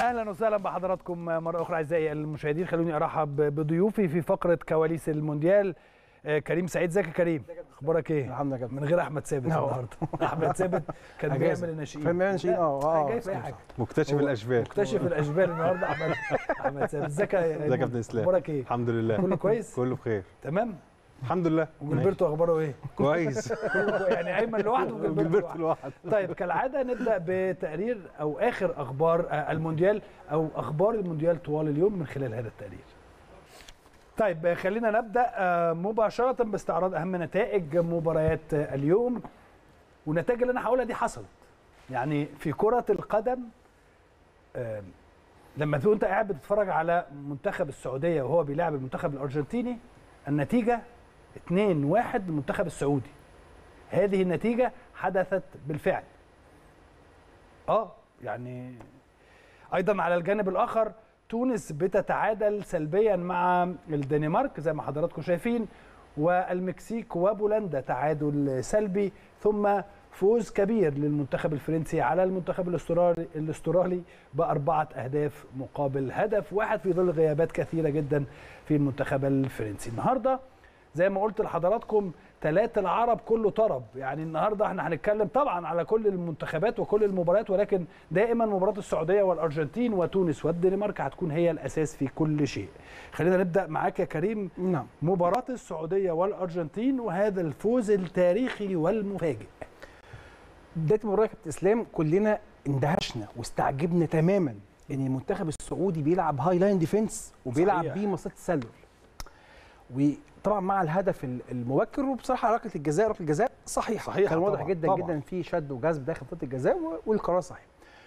اهلا وسهلا بحضراتكم مره اخرى اعزائي المشاهدين خلوني ارحب بضيوفي في فقره كواليس المونديال آه، كريم سعيد ازيك يا كريم اخبارك ايه الحمد لله من غير احمد ثابت أهو. النهارده احمد ثابت كان أجازة. بيعمل الناشئين كان بيعمل الناشئين، لا، اه، اه، جاي في اي صح، حاجه مكتشف هو الاشبال مكتشف الاشبال النهارده احمد احمد ثابت ازيك يا ازيك يا إيمن؟ ابن اسلام اخبارك ايه الحمد لله كله كويس كله بخير تمام الحمد لله وجilberto اخباره ايه كويس كله كويس. يعني ايمن لوحده وجilberto جilberto لوحده لوحده طيب كالعاده نبدا بتقرير او اخر اخبار آه، المونديال او اخبار المونديال طوال اليوم من خلال هذا التقرير طيب آه، خلينا نبدا آه، مباشره باستعراض اهم نتائج مباريات آه، اليوم والنتائج اللي انا هقولها دي حصلت يعني في كره القدم آه، لما تكون انت قاعد بتتفرج على منتخب السعوديه وهو بيلاعب المنتخب الارجنتيني النتيجه 2-1 للمنتخب السعودي هذه النتيجه حدثت بالفعل اه يعني ايضا على الجانب الاخر تونس بتتعادل سلبيا مع الدنمارك زي ما حضراتكم شايفين والمكسيك وبولندا تعادل سلبي ثم فوز كبير للمنتخب الفرنسي على المنتخب الاسترالي الاسترالي باربعه اهداف مقابل هدف واحد في ظل غيابات كثيره جدا في المنتخب الفرنسي النهارده زي ما قلت لحضراتكم ثلاثة العرب كله طرب يعني النهارده احنا هنتكلم طبعا على كل المنتخبات وكل المباريات ولكن دائما مباراة السعودية والأرجنتين وتونس والدنمارك هتكون هي الأساس في كل شيء خلينا نبدأ معاك يا كريم نعم مباراة السعودية والأرجنتين وهذا الفوز التاريخي والمفاجئ بدايه المباراه يا كابتن اسلام كلنا اندهشنا واستعجبنا تماما ان المنتخب السعودي بيلعب هاي لاين ديفنس وبيلعب صحيح. بيه مصيده التسلل وطبعا مع الهدف ال- المبكر وبصراحه ركله الجزاء ركله الجزاء صحيحه صحيحة كان واضح طبعاً، جدا طبعاً. جدا في شد وجذب داخل منطقه الجزاء و- والقرار صحيح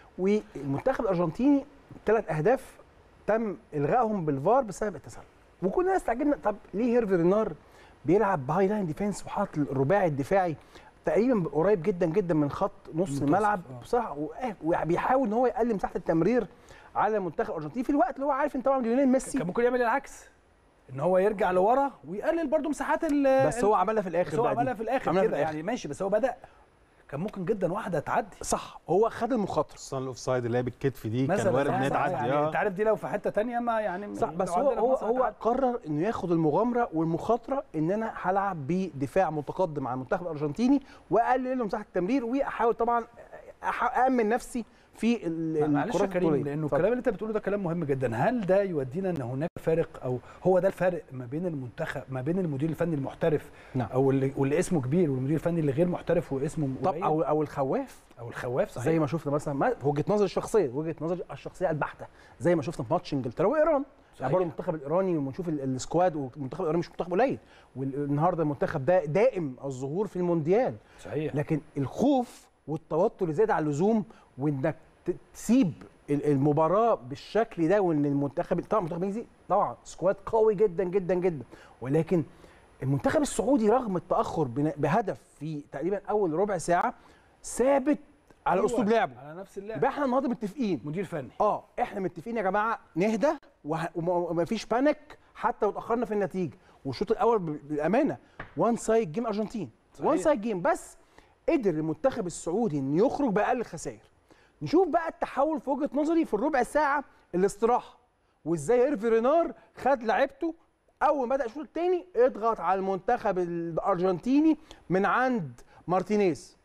والمنتخب الارجنتيني ثلاث اهداف تم الغائهم بالفار بسبب التسلل وكلنا استعجبنا طب ليه هيرفي رينار بيلعب بهاي لاين ديفense وحاطط الرباعي الدفاعي تقريبا قريب جدا جدا من خط نص منتصف، الملعب آه. بصراحه وقاف- وبيحاول ان هو يقلل مساحه التمرير على المنتخب الارجنتيني في الوقت اللي هو عارف ان طبعا ليونيل ميسي كان ممكن يعمل العكس ان هو يرجع لورا ويقلل برضو مساحات ال بس هو عملها في بس الاخر هو بقى دي. عملها في الاخر عملها في كده الآخر. يعني ماشي بس هو بدأ كان ممكن جدا واحده تعدي صح هو خد المخاطره خصوصا الاوف سايد اللي هي بالكتف دي كان مثلا وارد صح، ان هي صح، تعدي يعني انت اه عارف دي لو في حته تانية ما يعني صح بس لو هو عندنا هو مصر هو هتعدي. قرر انه ياخد المغامره والمخاطره ان انا هلعب بدفاع متقدم على المنتخب الارجنتيني واقلل له مساحه التمرير واحاول طبعا أح- امن نفسي في ال- معلش يا الكرات كريم الطولية. لانه اتفضل. الكلام اللي انت بتقوله ده كلام مهم جدا هل ده يودينا ان هناك فارق او هو ده الفارق ما بين المنتخب ما بين المدير الفني المحترف نعم. او اللي, واللي اسمه كبير والمدير الفني اللي غير محترف واسمه طب قليل او او الخواف او الخواف صحيح زي ما شفنا مثلا ما وجهه نظري الشخصيه وجهه نظري الشخصيه البحته زي ما شفنا في ماتش انجلترا وايران صحيح. يعني برضه المنتخب الايراني لما نشوف ال- السكواد والمنتخب الايراني مش منتخب قليل والنهارده المنتخب ده دائم الظهور في المونديال صحيح لكن الخوف والتوتر اللي زاد على اللزوم وانك ت- تسيب ال- المباراه بالشكل ده وان المنتخب طبعا المنتخب الانجليزي طبعا سكواد قوي جدا جدا جدا ولكن المنتخب السعودي رغم التاخر بن- بهدف في تقريبا اول ربع ساعه ثابت على أيوة، اسلوب لعبه على نفس اللعب يبقى احنا النهارده متفقين مدير فني اه احنا متفقين يا جماعه نهدى وه- وما وما فيش بانيك حتى لو اتاخرنا في النتيجه والشوط الاول ب- بالامانه وان سايد جيم ارجنتين صحيح. وان سايد جيم بس قدر المنتخب السعودي انه يخرج باقل خسائر نشوف بقى التحول في وجهه نظري في الربع ساعه الاستراحه وازاي هيرفي رينار خد لعيبته اول ما بدا الشوط الثاني اضغط على المنتخب الارجنتيني من عند مارتينيز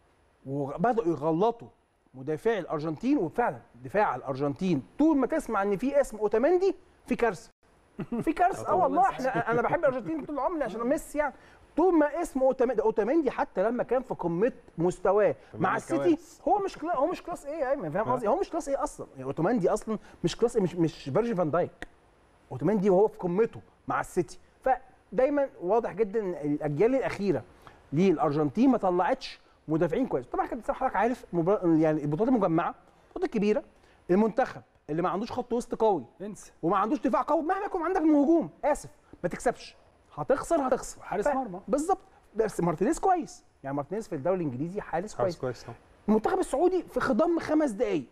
وبداوا يغلطوا مدافعي الارجنتين وفعلا دفاع الارجنتين طول ما تسمع ان في اسم اوتامندي في كارثه في كارثه اه والله احنا انا بحب الارجنتين طول عمري عشان ميسي يعني طول ما اسمه اوتامندي اوتامندي حتى لما كان في قمه مستواه مع عمل السيتي كوارث. هو مش كلا هو مش كلاس ايه يا ايمن فاهم قصدي هو مش كلاس ايه اصلا يعني اوتامندي اصلا مش كلاس إيه مش مش فيرجن فان دايك اوتامندي وهو في قمته مع السيتي فدايما واضح جدا ان الاجيال الاخيره للارجنتين ما طلعتش مدافعين كويس طبعا كابتن سامح حضرتك عارف مبار- يعني البطولات المجمعه البطولات الكبيره المنتخب اللي ما عندوش خط وسط قوي انسى وما عندوش دفاع قوي مهما يكون عندك من هجوم اسف ما تكسبش هتخسر هتخسر حارس ف- مرمى. بالظبط بس مارتينيز كويس يعني مارتينيز في الدوري الانجليزي حارس حارس كويس كويس طبعا المنتخب السعودي في خضم خمس دقائق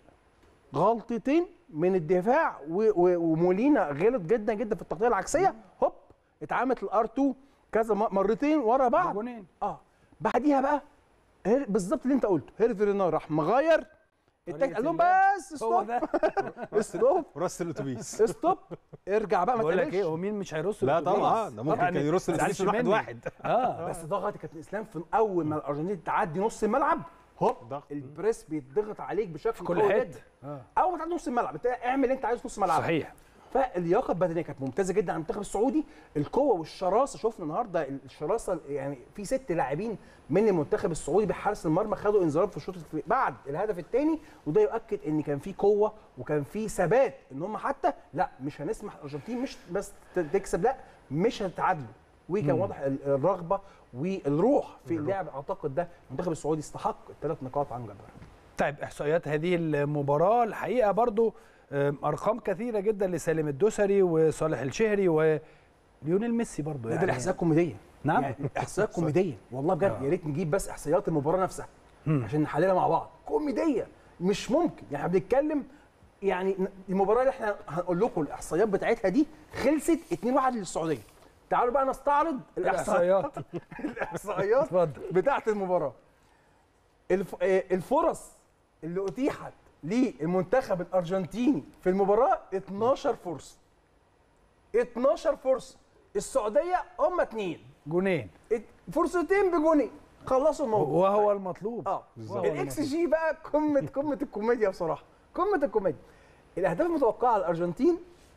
غلطتين من الدفاع و- و- ومولينا غلط جدا جدا في التغطيه العكسيه هوب اتعملت الار 2 كذا م- مرتين ورا بعض جونين اه بعديها بقى هير- بالظبط اللي انت قلته هيرفي رينار راح مغير التك قال لهم اللعب. بس هو ستوب ده ستوب راس الاتوبيس ستوب ارجع بقى ما بقول لك ايه تقلقش هو مين مش هيرص لا الأتوبيس؟ طبعا ده ممكن يعني كان يرص ما الاتوبيس تزعلش واحد مني. واحد اه بس ضغط كابتن اسلام في اول ما الارجنتين تعدي نص الملعب هوب ضغط. البريس بيتضغط عليك بشكل كل قوي حته جدا آه. اول ما تعدي نص الملعب انت اعمل اللي انت عايزه في نص الملعب صحيح فاللياقه البدنيه كانت ممتازه جدا على المنتخب السعودي القوه والشراسه شفنا النهارده الشراسه يعني في ست لاعبين من المنتخب السعودي بحارس المرمى خدوا انذارات في الشوط الف- بعد الهدف الثاني وده يؤكد ان كان في قوه وكان في ثبات ان هم حتى لا مش هنسمح الارجنتين مش بس ت- تكسب لا مش هتتعادلوا وكان واضح ال- الرغبه والروح في اللعب اعتقد ده المنتخب السعودي استحق الثلاث نقاط عن جبهه طيب احصائيات هذه المباراه الحقيقه برضو آم، ارقام كثيره جدا لسالم الدوسري وصالح الشهري وليونيل ميسي برضو ده يعني الاحصائيات كوميديه نعم. يعني احصائيات كوميديه والله بجد آه. يا ريت نجيب بس احصائيات المباراه نفسها مم. عشان نحللها مع بعض كوميديه مش ممكن يعني احنا بنتكلم يعني ن- المباراه اللي احنا هنقول لكم الاحصائيات بتاعتها دي خلصت 2-1 للسعوديه تعالوا بقى نستعرض الاحصائيات الاحصائيات الاحصائيات اتفضل بتاعت المباراه الف... آه، الفرص اللي اتيحت للمنتخب الارجنتيني في المباراه 12 فرصه 12 فرصه السعوديه هم اثنين جونين فرصتين بجونين خلصوا الموضوع وهو المطلوب اه بالظبط. الاكس جي بقى قمه قمه الكوميديا بصراحه قمه الكوميديا الاهداف المتوقعه للارجنتين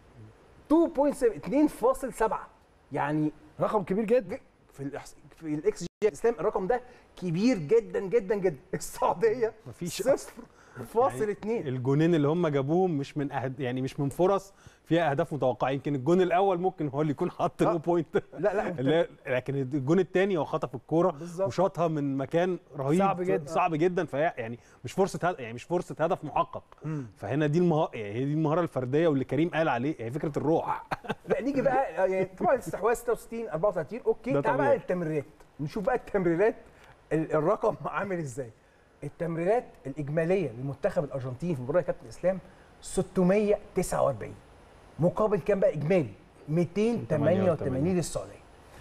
2.7 2.7 يعني رقم كبير جدا في الإحص... في الاكس جي الاسلام الرقم ده كبير جدا جدا جدا السعوديه مفيش صفر فاصل اتنين الجونين اللي هم جابوهم مش من أهد... يعني مش من فرص فيها اهداف متوقعه يمكن الجون الاول ممكن هو اللي يكون حط آه. الاو بوينت لا لا اللي هي- لكن الجون الثاني هو خطف الكوره بالظبط. وشاطها من مكان رهيب صعب جدا. صعب جدا فهي يعني مش فرصه هد... يعني مش فرصه هدف محقق فهنا دي المه... يعني هي دي المهاره الفرديه واللي كريم قال عليه هي فكره الروح لا نيجي بقى يعني طبعا الاستحواذ 66 34 اوكي ده تعال بقى طبيعي. التمريرات نشوف بقى التمريرات ال- الرقم عامل ازاي التمريرات الاجماليه للمنتخب الارجنتيني في مباراه كابتن اسلام 649 مقابل كام بقى اجمالي 288 للسعوديه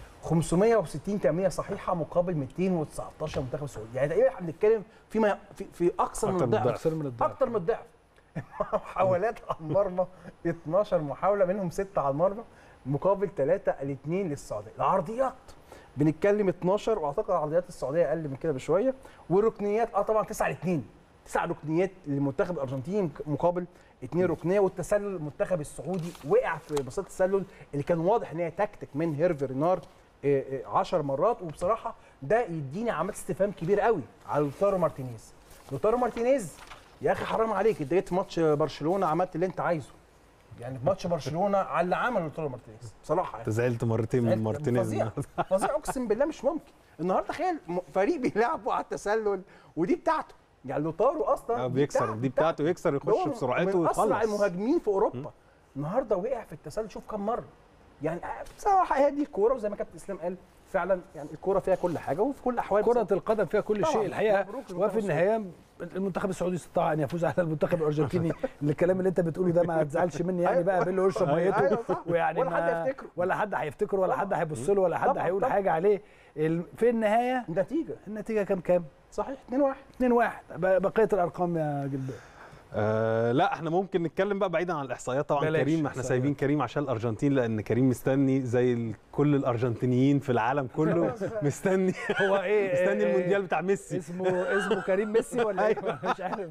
560 تمريره صحيحه مقابل 219 منتخب السعودي يعني تقريبا احنا بنتكلم فيما في, في اكثر من أكتر من الضعف الضعف. اكثر من الضعف اكتر من الضعف محاولات على المرمى 12 محاوله منهم 6 على المرمى مقابل 3 الاثنين للسعوديه العرضيات بنتكلم 12 واعتقد عرضيات السعوديه اقل من كده بشويه والركنيات اه طبعا 9 لاثنين 9 ركنيات للمنتخب الارجنتيني مقابل 2 ركنيه والتسلل المنتخب السعودي وقع في مسات التسلل اللي كان واضح ان هي تكتيك من هيرفي رينار 10 مرات وبصراحه ده يديني علامات استفهام كبير قوي على لوتارو مارتينيز لوتارو مارتينيز يا اخي حرام عليك انت جيت في ماتش برشلونه عملت اللي انت عايزه يعني في ماتش برشلونه على اللي عمله لوتارو مارتينيز بصراحه يعني انت زعلت مرتين من مارتينيز فظيع فظيع اقسم بالله مش ممكن النهارده تخيل م- فريق بيلعبوا على التسلل ودي بتاعته يعني لوتارو اصلا آه، بيكسر دي بتاعته يكسر ده يخش هو بسرعته من اسرع ويخلص المهاجمين في اوروبا النهارده وقع في التسلل شوف كم مره يعني بصراحه هي دي الكوره وزي ما كابتن اسلام قال فعلا يعني الكوره فيها كل حاجه وفي كل الاحوال كرة القدم فيها كل طبعاً. شيء الحقيقة مبروك للمنتخب وفي النهاية المنتخب السعودي استطاع أن يفوز على المنتخب الأرجنتيني الكلام اللي أنت بتقوله ده ما تزعلش مني يعني بقى باللي يشرب أيوة ميته صح. ويعني ولا حد ما- يفتكره. ولا حد هيفتكره ولا حد هيبص له ولا حد طبعاً، هيقول طبعاً. حاجة عليه ال- في النهاية النتيجه النتيجة كام كام؟ صحيح 2 1 2 1 بقية الأرقام يا جلباب آه لا احنا ممكن نتكلم بقى بعيدا عن الاحصائيات طبعا بلاش كريم احنا إحصائيات. سايبين كريم عشان الارجنتين لان كريم مستني زي ال- كل الارجنتينيين في العالم كله مستني هو إيه مستني إيه- المونديال بتاع ميسي اسمه اسمه كريم ميسي ولا ايه مش عارف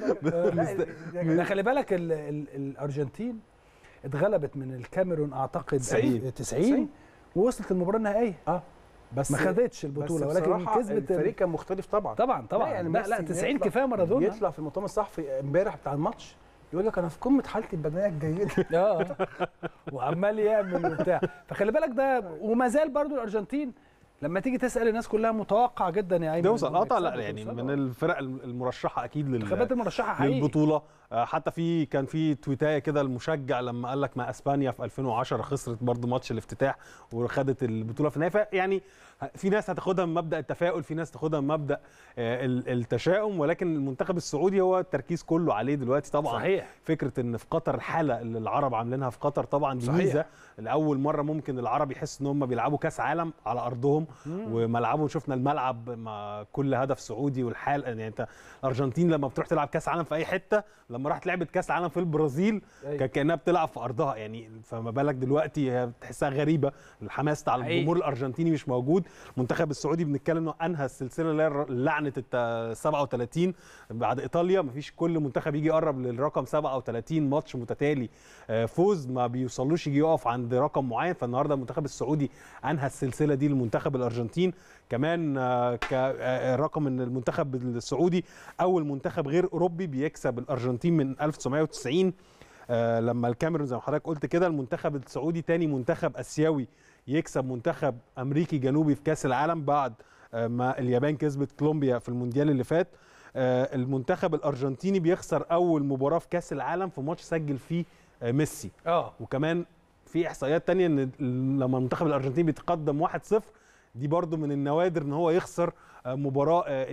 لا خلي بالك ال ال الارجنتين اتغلبت من الكاميرون اعتقد 90. 90 ووصلت المباراه النهائيه اه بس ما خدتش بس البطوله ولكن بصراحة كسبت الفريق ال- كان مختلف طبعا طبعا طبعا لا يعني لا لا ميسي 90 يطلع- كفايه مارادونا يطلع في المؤتمر الصحفي امبارح بتاع الماتش يقول لك انا في قمه حالتي البدنيه الجيده اه وعمال يعمل وبتاع فخلي بالك ده وما زال برضو الارجنتين لما تيجي تسال الناس كلها متوقع جدا يا ايمن توصل إنهم اه طبعا لا يكسبوا يعني ويوصلوا. من الفرق المرشحه اكيد لل الانتخابات المرشحه حقيقي للبطوله آه، حتى في كان في تويتايه كده المشجع لما قال لك ما اسبانيا في 2010 خسرت برضو ماتش الافتتاح وخدت البطوله في النهايه يعني في ناس هتاخدها من مبدا التفاؤل في ناس تاخدها من مبدا آه، ال- التشاؤم ولكن المنتخب السعودي هو التركيز كله عليه دلوقتي طبعا صحيح فكره ان في قطر الحاله اللي العرب عاملينها في قطر طبعا دي صحيح. ميزه لاول مره ممكن العرب يحس ان هم بيلعبوا كاس عالم على ارضهم وملعبهم شفنا الملعب مع كل هدف سعودي والحال يعني انت الارجنتين لما بتروح تلعب كاس عالم في اي حته لما راحت لعبت كاس عالم في البرازيل أيوة. كان كانها بتلعب في ارضها يعني فما بالك دلوقتي هي بتحسها غريبه الحماس بتاع حقيقي. الجمهور الارجنتيني مش موجود المنتخب السعودي بنتكلم انه انهى السلسله اللي هي لعنه ال 37 بعد ايطاليا مفيش كل منتخب يجي يقرب للرقم 37 ماتش متتالي آه، فوز ما بيوصلوش يجي يقف عند رقم معين فالنهارده المنتخب السعودي انهى السلسله دي للمنتخب الارجنتين كمان آه، ك- آه، رقم ان المنتخب السعودي اول منتخب غير اوروبي بيكسب الارجنتين من 1990 آه، لما الكاميرون زي ما حضرتك قلت كده المنتخب السعودي تاني منتخب اسيوي يكسب منتخب امريكي جنوبي في كاس العالم بعد آه، ما اليابان كسبت كولومبيا في المونديال اللي فات آه، المنتخب الارجنتيني بيخسر اول مباراه في كاس العالم في ماتش سجل فيه آه، ميسي اه وكمان في احصائيات تانية ان لما المنتخب الارجنتيني بيتقدم 1-0 دي برضو من النوادر ان هو يخسر آه، مباراه آه،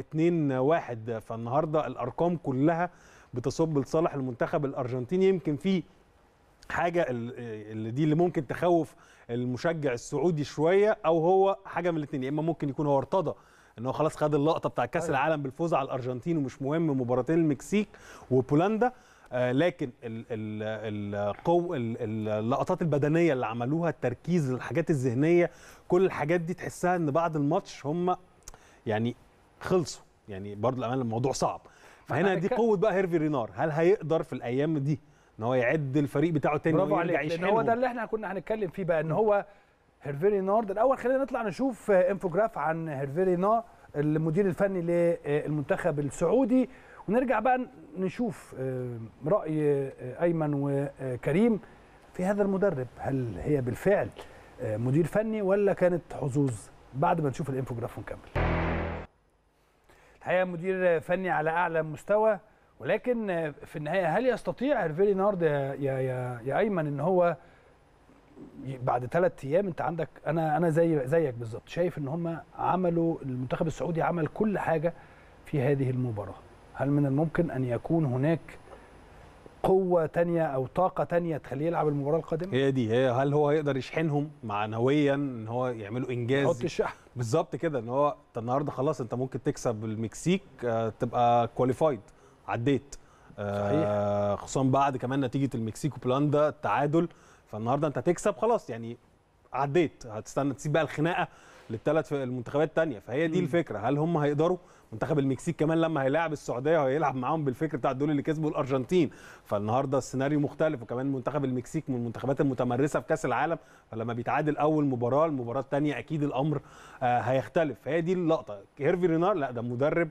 2-1 فالنهارده الارقام كلها بتصب لصالح المنتخب الارجنتيني يمكن في حاجه ال- اللي دي اللي ممكن تخوف المشجع السعودي شويه او هو حاجه من الاثنين يا اما ممكن يكون هو ارتضى ان هو خلاص خد اللقطه بتاع كاس العالم بالفوز على الارجنتين ومش مهم مباراتين المكسيك وبولندا آه لكن ال- ال- القو ال- ال- اللقطات البدنيه اللي عملوها التركيز الحاجات الذهنيه كل الحاجات دي تحسها ان بعد الماتش هم يعني خلصوا يعني برضه الامانه الموضوع صعب فهنا دي ك- قوه بقى هيرفي رينار هل هيقدر في الايام دي ان هو يعد الفريق بتاعه تاني برافو ويرجع عليك لان هو يشحنهم ده اللي احنا كنا هنتكلم فيه بقى ان هو هيرفيري نارد الاول خلينا نطلع نشوف آه، انفوجراف عن هيرفيري نار المدير الفني للمنتخب السعودي ونرجع بقى نشوف آه، راي آه، ايمن وكريم في هذا المدرب هل هي بالفعل آه، مدير فني ولا كانت حظوظ بعد ما نشوف الانفوجراف ونكمل الحقيقه مدير فني على اعلى مستوى ولكن آه، في النهايه هل يستطيع هيرفيري نارد يا يا يا, يا ايمن ان هو ي- بعد ثلاث ايام انت عندك انا انا زي زيك بالظبط شايف ان هم عملوا المنتخب السعودي عمل كل حاجه في هذه المباراه هل من الممكن ان يكون هناك قوه تانية او طاقه تانية تخليه يلعب المباراه القادمه هي دي هي هل هو هيقدر يشحنهم معنويا ان هو يعملوا حط انجاز الشحن بالظبط كده ان هو انت النهارده خلاص انت ممكن تكسب المكسيك آه، تبقى كواليفايد عديت آه، خصوصا بعد كمان نتيجه المكسيك وبولندا التعادل فالنهارده انت تكسب خلاص يعني عديت هتستنى تسيب بقى الخناقه للثلاث المنتخبات الثانيه فهي دي مم. الفكره هل هم هيقدروا منتخب المكسيك كمان لما هيلاعب السعوديه وهيلعب معاهم بالفكر بتاع دول اللي كسبوا الارجنتين فالنهارده السيناريو مختلف وكمان منتخب المكسيك من المنتخبات المتمرسه في كاس العالم فلما بيتعادل اول مباراه المباراه الثانيه اكيد الامر آه هيختلف فهي دي اللقطه هيرفي رينار لا ده مدرب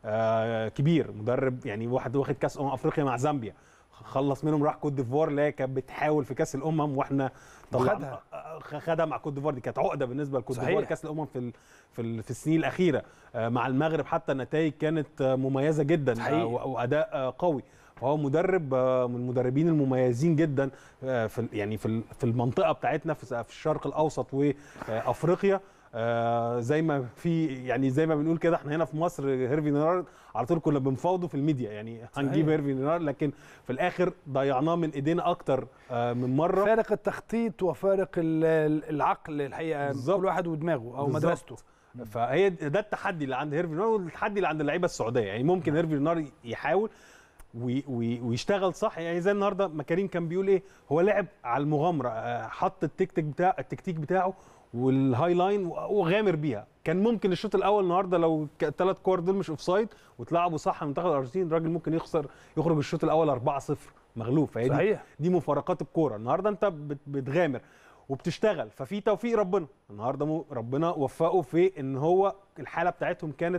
آه كبير مدرب يعني واحد واخد كاس امم افريقيا مع زامبيا خلص منهم راح كوت ديفوار اللي هي كانت بتحاول في كاس الامم واحنا طلعنا- وخدها. آه، خدها مع كوت ديفوار دي كانت عقده بالنسبه لكوت صحيح. ديفوار كاس الامم في ال- في ال- في السنين الاخيره آه، مع المغرب حتى النتائج كانت آه، مميزه جدا حقيقي. آه، و- واداء آه، قوي فهو مدرب آه، من المدربين المميزين جدا آه، في ال- يعني في ال- في المنطقه بتاعتنا في في الشرق الاوسط وافريقيا آه، زي ما في يعني زي ما بنقول كده احنا هنا في مصر هيرفي نينار على طول كنا بنفاوضه في الميديا يعني هنجيب صحيح. هيرفي نينار لكن في الاخر ضيعناه من ايدينا اكتر آه، من مره فارق التخطيط وفارق ال- ال- العقل الحقيقه بالظبط. كل واحد ودماغه او بالظبط. مدرسته فهي ده التحدي اللي عند هيرفي نار والتحدي اللي عند اللعيبه السعوديه يعني ممكن هيرفي نار يحاول وي- وي- ويشتغل صح يعني زي النهارده ما كريم كان بيقول ايه هو لعب على المغامره آه، حط التكتيك بتاع التكتيك بتاعه والهاي لاين وغامر بيها كان ممكن الشوط الاول النهارده لو الثلاث كور دول مش اوفسايد واتلعبوا صح منتخب الارجنتين الراجل ممكن يخسر يخرج الشوط الاول 4-0 مغلوب فهي دي صحيح دي مفارقات الكوره النهارده انت بت- بتغامر وبتشتغل ففي توفيق ربنا النهارده مو- ربنا وفقه في ان هو الحاله بتاعتهم كانت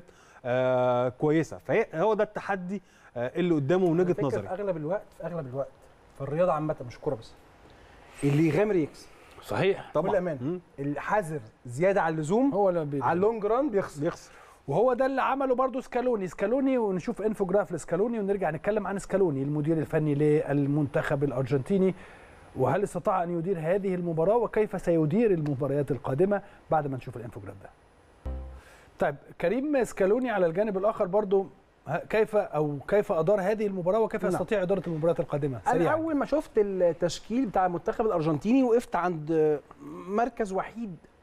آه كويسه فهو ده التحدي آه اللي قدامه من على وجهه فكرة نظري في اغلب الوقت في اغلب الوقت في الرياضه عامه مش كوره بس اللي يغامر يكسب صحيح بكل أمانة. مم. الحذر زياده عن اللزوم هو اللي بي- على اللونج ران بيخسر بيخسر وهو ده اللي عمله برضه سكالوني سكالوني ونشوف انفوجراف لسكالوني ونرجع نتكلم عن سكالوني المدير الفني للمنتخب الارجنتيني وهل استطاع ان يدير هذه المباراه وكيف سيدير المباريات القادمه بعد ما نشوف الانفوجراف ده طيب كريم سكالوني على الجانب الاخر برضه ه- كيف او كيف ادار هذه المباراه وكيف نعم. يستطيع اداره المباريات القادمه انا سريعا اول ما شفت التشكيل بتاع المنتخب الارجنتيني وقفت عند مركز وحيد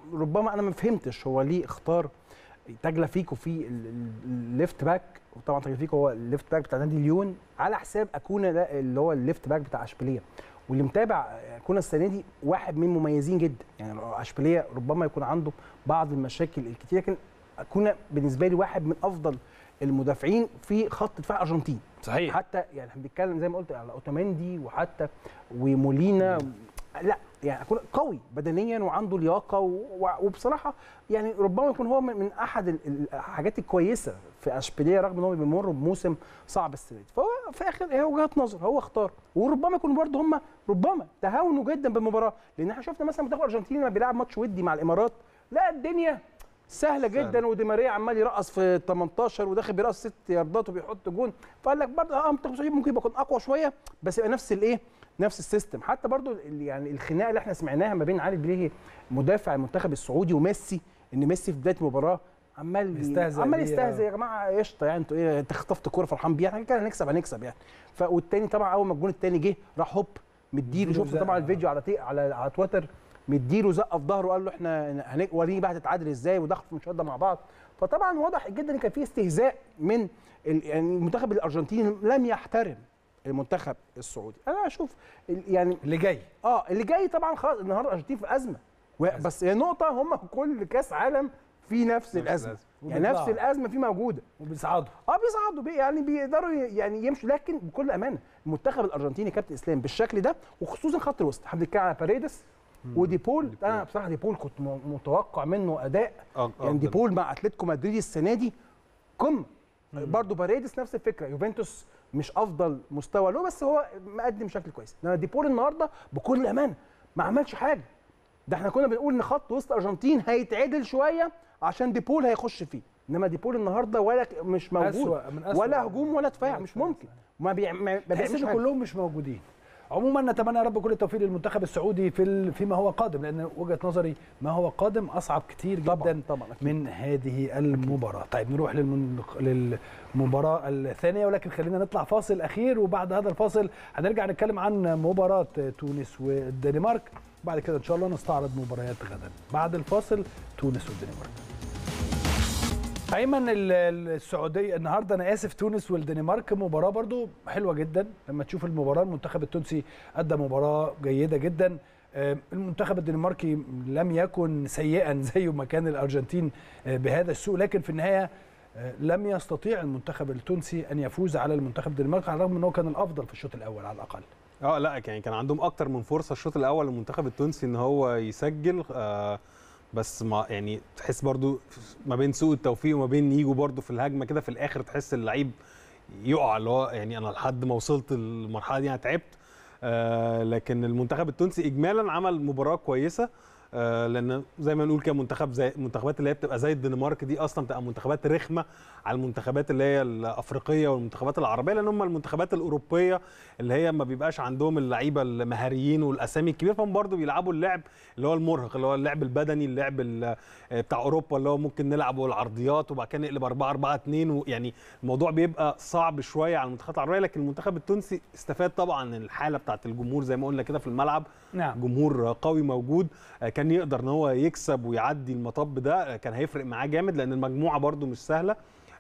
ربما انا ما فهمتش هو ليه اختار تاجلافيكو في ال- ال- الليفت باك وطبعا تاجلافيكو هو الليفت باك بتاع نادي ليون على حساب اكونا ده اللي هو الليفت باك بتاع اشبيليه واللي متابع اكونا السنه دي واحد من مميزين جدا يعني اشبيليه ربما يكون عنده بعض المشاكل الكتير لكن اكونا بالنسبه لي واحد من افضل المدافعين في خط دفاع الارجنتين صحيح حتى يعني احنا بنتكلم زي ما قلت على اوتوماندي وحتى ومولينا لا يعني يكون قوي بدنيا وعنده لياقه و- وبصراحه يعني ربما يكون هو من من احد ال- ال- الحاجات الكويسه في اشبيليه رغم ان هو بيمر بموسم صعب السنه دي فهو في اخر هي وجهه نظر هو اختار وربما يكون برضه هم ربما تهاونوا جدا بالمباراه لان احنا شفنا مثلا منتخب الارجنتين لما بيلعب ماتش ودي مع الامارات لا الدنيا سهله جدا ودي ماريا عمال يرقص في 18 وداخل بيرقص ست ياردات وبيحط جون فقال لك برضه اه منتخب السعوديه ممكن يكون اقوى شويه بس يبقى نفس الايه نفس السيستم حتى برضه ال- يعني الخناقه اللي احنا سمعناها ما بين علي بليهي مدافع المنتخب السعودي وميسي ان ميسي في بدايه المباراه عمال بي- يستهزأ عمال بيه، يستهزئ آه. يا جماعه قشطه يعني انتوا ايه انت خطفت كوره فرحان بيها احنا كده هنكسب هنكسب يعني ف والتاني طبعا اول ما الجون التاني جه راح هوب مديله مديله شفت زقة. طبعا الفيديو على تي على على تويتر مديله زقه في ظهره وقال له احنا هنك- وريني بقى هتتعادل ازاي ودخلوا في المشهد ده مع بعض فطبعا واضح جدا ان كان في استهزاء من ال- يعني المنتخب الارجنتيني لم يحترم المنتخب السعودي انا اشوف ال- يعني اللي جاي اه اللي جاي طبعا خلاص النهارده الارجنتين في ازمه و- بس هي نقطه هم كل كاس عالم في نفس الازمه الأزمة. يعني نفس وبيطلعوا. الازمه في موجوده وبيصعدوا اه بيصعدوا بي يعني بيقدروا ي- يعني يمشوا لكن بكل امانه المنتخب الارجنتيني كابتن اسلام بالشكل ده وخصوصا خط الوسط احنا بنتكلم على باريدس وديبول انا بصراحه ديبول كنت م- متوقع منه اداء آه، يعني آه، ديبول مع اتلتيكو مدريد السنه دي قمه برضه باريدس نفس الفكره يوفنتوس مش افضل مستوى له بس هو مقدم بشكل كويس انما ديبول النهارده بكل امانه ما عملش حاجه ده احنا كنا بنقول ان خط وسط الارجنتين هيتعدل شويه عشان ديبول هيخش فيه انما ديبول النهارده ولا ك- مش موجود أسوأ من أسوأ ولا هجوم ولا دفاع ولا مش دفاع. ممكن ما بيع- ما ما تحس بيعملش ان حاجة. كلهم مش موجودين عموما نتمنى يا رب كل التوفيق للمنتخب السعودي في ال- فيما هو قادم لان وجهه نظري ما هو قادم اصعب كتير جدا طبعا طبعا أكيد. من هذه المباراة طيب نروح للمن... للمباراة الثانية ولكن خلينا نطلع فاصل أخير وبعد هذا الفاصل هنرجع نتكلم عن مباراة تونس والدنمارك بعد كده إن شاء الله نستعرض مباريات غدا بعد الفاصل تونس والدنمارك ايمن ال- ال- السعوديه النهارده انا اسف تونس والدنمارك مباراه برضو حلوه جدا لما تشوف المباراه المنتخب التونسي ادى مباراه جيده جدا آه، المنتخب الدنماركي لم يكن سيئا زي ما كان الارجنتين آه، بهذا السوء لكن في النهايه آه، لم يستطيع المنتخب التونسي ان يفوز على المنتخب الدنماركي على الرغم ان هو كان الافضل في الشوط الاول على الاقل اه لا يعني كان عندهم اكتر من فرصه الشوط الاول للمنتخب التونسي ان هو يسجل آه بس ما يعني تحس برضو ما بين سوء التوفيق وما بين يجوا برضو في الهجمه كده في الاخر تحس اللعيب يقع اللي هو يعني انا لحد ما وصلت المرحله دي انا تعبت آه لكن المنتخب التونسي اجمالا عمل مباراه كويسه آه لان زي ما نقول كده منتخب زي المنتخبات اللي هي بتبقى زي الدنمارك دي اصلا بتبقى منتخبات رخمه على المنتخبات اللي هي الافريقيه والمنتخبات العربيه لان هم المنتخبات الاوروبيه اللي هي ما بيبقاش عندهم اللعيبه المهاريين والاسامي الكبيره فهم برضه بيلعبوا اللعب اللي هو المرهق اللي هو اللعب البدني اللعب ال- بتاع اوروبا اللي هو ممكن نلعبه العرضيات وبعد كده نقلب 4 4 2 يعني الموضوع بيبقى صعب شويه على المنتخبات العربيه لكن المنتخب التونسي استفاد طبعا الحاله بتاعت الجمهور زي ما قلنا كده في الملعب نعم جمهور قوي موجود آه، كان يقدر ان هو يكسب ويعدي المطب ده آه، كان هيفرق معاه جامد لان المجموعه برده مش سهله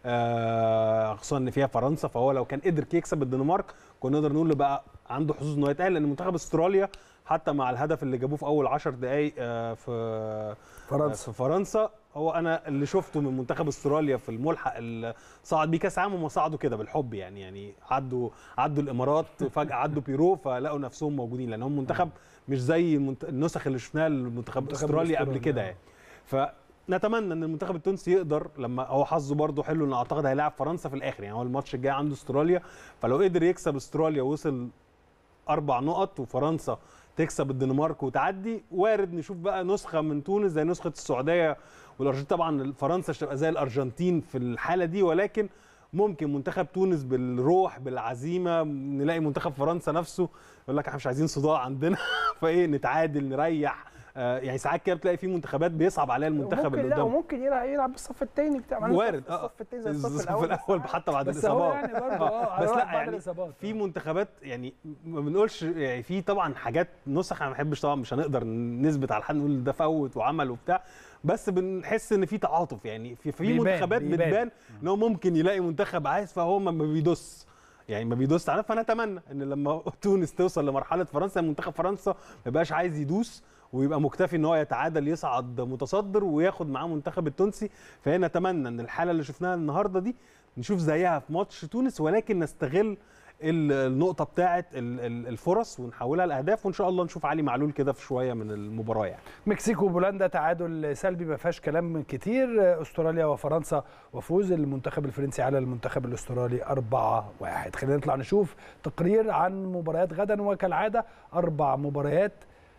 آه، خصوصا ان فيها فرنسا فهو لو كان قدر يكسب الدنمارك كنا نقدر نقول بقى عنده حظوظ انه يتاهل لان منتخب استراليا حتى مع الهدف اللي جابوه في اول 10 دقائق آه، في فرنسا في فرنسا هو انا اللي شفته من منتخب استراليا في الملحق اللي صعد بيه كاس عالم هم صعدوا كده بالحب يعني يعني عدوا عدوا الامارات فجاه عدوا بيرو فلقوا نفسهم موجودين لان هم منتخب مش زي المنت- النسخ اللي شفناها لمنتخب منتخب استراليا قبل أستراليا، كده آه. يعني فنتمنى ان المنتخب التونسي يقدر لما هو حظه برضه حلو ان اعتقد هيلاعب فرنسا في الاخر يعني هو الماتش الجاي عنده استراليا فلو قدر يكسب استراليا ووصل اربع نقط وفرنسا تكسب الدنمارك وتعدي وارد نشوف بقى نسخه من تونس زي نسخه السعوديه والارجنتين طبعا فرنسا مش هتبقى زي الارجنتين في الحاله دي ولكن ممكن منتخب تونس بالروح بالعزيمه نلاقي منتخب فرنسا نفسه يقول لك احنا مش عايزين صداع عندنا فايه نتعادل نريح آه، يعني ساعات كده بتلاقي في منتخبات بيصعب عليها المنتخب ممكن اللي لا قدامه وممكن يلعب يلعب بالصف الثاني بتاع ما وارد الصف- الصف الثاني زي الصف الصف الاول الاول حتى بعد بس هو الاصابات يعني برضه اه على بس رأيك لا بعد يعني الإصابات. في منتخبات يعني ما بنقولش يعني في طبعا حاجات نسخ انا ما بحبش طبعا مش هنقدر نثبت على حد نقول ده فوت وعمل وبتاع بس بنحس ان في تعاطف يعني في في بيبان- منتخبات بيبان. بتبان ان هو ممكن يلاقي منتخب عايز فهو ما ما بيدوس يعني ما بيدوس على فنتمنى ان لما تونس توصل لمرحله فرنسا منتخب فرنسا ما يبقاش عايز يدوس ويبقى مكتفي ان هو يتعادل يصعد متصدر وياخد معاه المنتخب التونسي فهي نتمنى ان الحاله اللي شفناها النهارده دي نشوف زيها في ماتش تونس ولكن نستغل ال- النقطه بتاعه ال- ال- الفرص ونحولها لاهداف وان شاء الله نشوف علي معلول كده في شويه من المباراه يعني مكسيك وبولندا تعادل سلبي ما فيهاش كلام كتير استراليا وفرنسا وفوز المنتخب الفرنسي على المنتخب الاسترالي 4 1 خلينا نطلع نشوف تقرير عن مباريات غدا وكالعاده اربع مباريات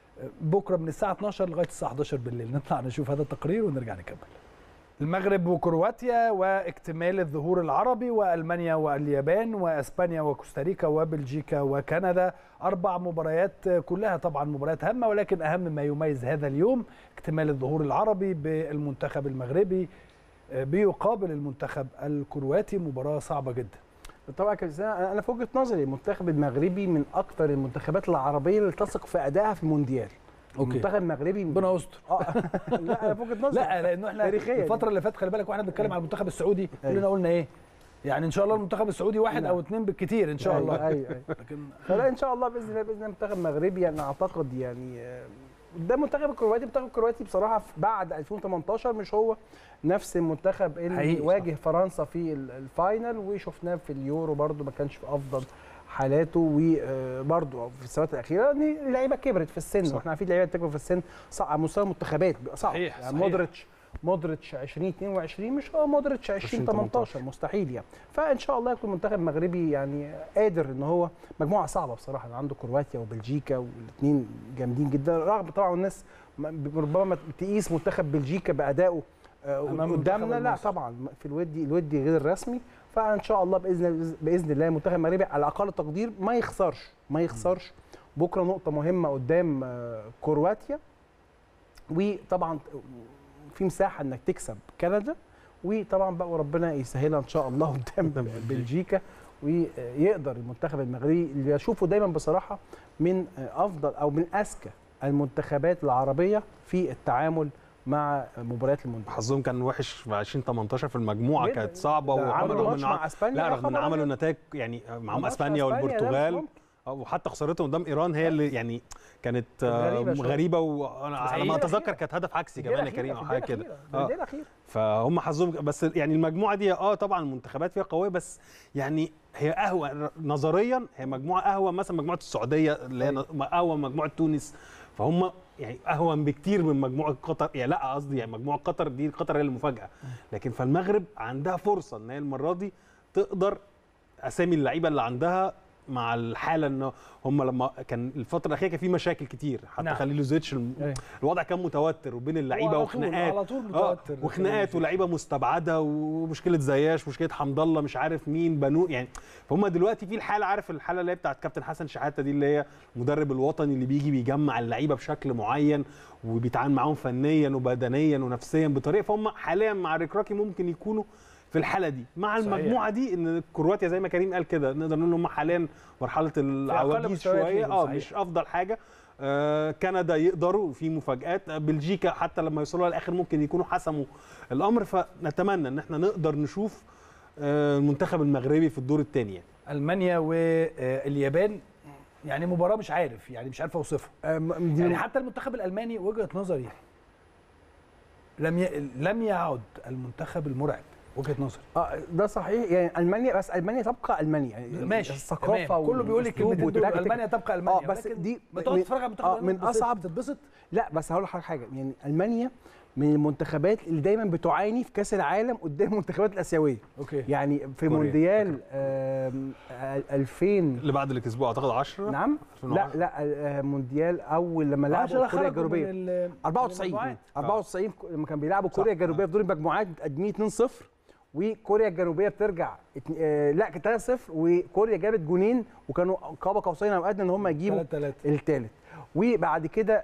بكره من الساعه 12 لغايه الساعه 11 بالليل نطلع نشوف هذا التقرير ونرجع نكمل المغرب وكرواتيا واكتمال الظهور العربي والمانيا واليابان واسبانيا وكوستاريكا وبلجيكا وكندا اربع مباريات كلها طبعا مباريات هامه ولكن اهم ما يميز هذا اليوم اكتمال الظهور العربي بالمنتخب المغربي بيقابل المنتخب الكرواتي مباراه صعبه جدا طبعا كابتن سامي، انا في وجهه نظري المنتخب المغربي من اكثر المنتخبات العربيه اللي تثق في ادائها في المونديال أوكي. المنتخب المغربي ربنا يستر اه لا انا في وجهه نظري لا لانه احنا تاريخيا الفتره اللي فاتت خلي بالك واحنا بنتكلم على المنتخب السعودي أيوة. كلنا قلنا ايه يعني ان شاء الله المنتخب السعودي واحد نعم. او اثنين بالكثير ان شاء أيوة، الله ايوه ايوه لكن فلا ان شاء الله باذن الله باذن الله منتخب مغربي انا اعتقد يعني آه، ده المنتخب الكرواتي المنتخب الكرواتي بصراحه في- بعد 2018 مش هو نفس المنتخب اللي حقيقي، واجه فرنسا في ال- الفاينل وشفناه في اليورو برده ما كانش في افضل حالاته وبرده في السنوات الاخيره ان اللعيبه كبرت في السن صح. واحنا عارفين اللعيبه بتكبر في السن صعب على مستوى المنتخبات بيبقى صعب صحيح، يعني صحيح. مودريتش مودريتش 2022 مش هو مودريتش 2018 مستحيل يعني فان شاء الله يكون منتخب مغربي يعني قادر ان هو مجموعه صعبه بصراحه عنده كرواتيا وبلجيكا والاثنين جامدين جدا رغم طبعا الناس م- ربما تقيس منتخب بلجيكا بادائه آه، أمام قدامنا منتخب لا مصر. طبعا في الودي الودي غير الرسمي فان شاء الله باذن باذن الله المنتخب المغربي على اقل تقدير ما يخسرش ما يخسرش بكره نقطه مهمه قدام آه، كرواتيا وطبعا في مساحه انك تكسب كندا وطبعا بقى وربنا يسهلها ان شاء الله قدام بلجيكا ويقدر المنتخب المغربي اللي اشوفه دايما بصراحه من افضل او من اذكى المنتخبات العربيه في التعامل مع مباريات المونديال حظهم كان وحش في 2018 في المجموعه جداً. كانت صعبه ده عملوا ورغم ماتش ان مع اسبانيا لا يا رغم ان خبر عملوا أبيض. نتائج يعني معاهم ماتش اسبانيا أسبانيا ده مش والبرتغال ممكن. آه، وحتى خسارتهم قدام ايران هي اللي يعني كانت آه، غريبة شوية. غريبه وانا على ما الدقيقة اتذكر الأخيرة. كانت هدف عكسي الدقيقة كمان يا كريم او الأخيرة، حاجه الدقيقة كده الأخيرة، الدقيقة الأخيرة. فهم حظهم بس يعني المجموعه دي اه طبعا المنتخبات فيها قويه بس يعني هي اهوى نظريا هي مجموعه اهوى مثلا مجموعه السعوديه اللي هي اهوى من مجموعه تونس فهم يعني اهون بكتير من مجموعه قطر يعني لا قصدي يعني مجموعه قطر دي قطر هي المفاجاه لكن فالمغرب عندها فرصه ان هي المره دي تقدر اسامي اللعيبه اللي عندها مع الحاله ان هم لما كان الفتره الاخيره كان في مشاكل كتير حتى نعم. خليل زيتش الم- أيوة. الوضع كان متوتر وبين اللعيبه وعلى طول- وخناقات على طول آه، متوتر وخناقات ولاعيبه مستبعده ومشكله زياش مشكله حمد الله مش عارف مين بنو يعني فهم دلوقتي في الحاله عارف الحاله اللي هي بتاعت كابتن حسن شحاته دي اللي هي المدرب الوطني اللي بيجي بيجمع اللعيبه بشكل معين وبيتعامل معاهم فنيا وبدنيا ونفسيا بطريقه فهم حاليا مع ريكراكي ممكن يكونوا في الحاله دي مع صحيح. المجموعه دي ان كرواتيا زي ما كريم قال كده نقدر نقول ان هم حاليا مرحله العواجيز مستويات شويه ليهم، اه صحيح. مش افضل حاجه آه كندا يقدروا في مفاجات آه، بلجيكا حتى لما يوصلوا للاخر ممكن يكونوا حسموا الامر فنتمنى ان احنا نقدر نشوف آه المنتخب المغربي في الدور الثاني يعني. المانيا واليابان يعني مباراه مش عارف يعني مش عارف اوصفها آه، م- دي يعني حتى المنتخب الالماني وجهه نظري لم ي... لم يعد المنتخب المرعب وجهه نظري اه ده صحيح يعني المانيا بس المانيا تبقى المانيا يعني ماشي الثقافه تمام. كله بيقول لي والأسلوب الكلمتين دول والتكتيك. المانيا تبقى المانيا اه بس ولكن دي ما تقعد من- تتفرج على المنتخب آه، الألماني من بس أصعب- تتبسط لا بس هقول لحضرتك حاجه يعني المانيا من المنتخبات اللي دايما بتعاني في كاس العالم قدام المنتخبات الاسيويه اوكي يعني في كوريا. مونديال آم، آه، 2000 اللي بعد اللي كسبوه اعتقد 10 نعم لا 2010. لا آه، مونديال اول لما عشان لعبوا كوريا خرجوا الجنوبيه من ال- من 94 المجموعات. 94 لما كان بيلعبوا كوريا الجنوبيه في دور المجموعات متقدمين 2-0 وكوريا الجنوبيه بترجع اتن- آه، لا كان 3-0 وكوريا جابت جونين وكانوا قاب قوسين او ادنى ان هم يجيبوا تلات تلاتة. الثالث وبعد كده